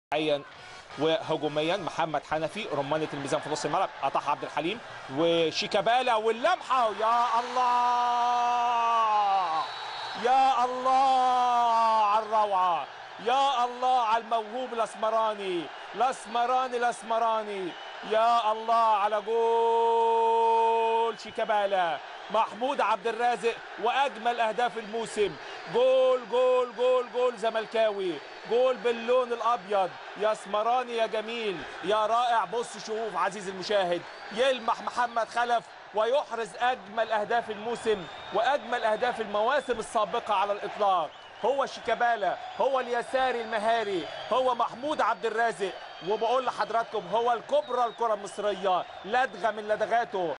دفاعيا وهجوميا محمد حنفي رمانة الميزان في نص الملعب قطعها عبد الحليم وشيكابالا واللمحة يا الله يا الله على الروعة يا الله على الموهوب الاسمراني الاسمراني الاسمراني يا الله على جول شيكابالا محمود عبد الرازق واجمل اهداف الموسم جول جول جول جول زملكاوي جول باللون الابيض يا اسمراني يا جميل يا رائع بص شوف عزيزي المشاهد يلمح محمد خلف ويحرز اجمل اهداف الموسم واجمل اهداف المواسم السابقه على الاطلاق هو شيكابالا هو اليساري المهاري هو محمود عبد الرازق وبقول لحضراتكم هو الكبرى الكره المصريه لدغه من لدغاته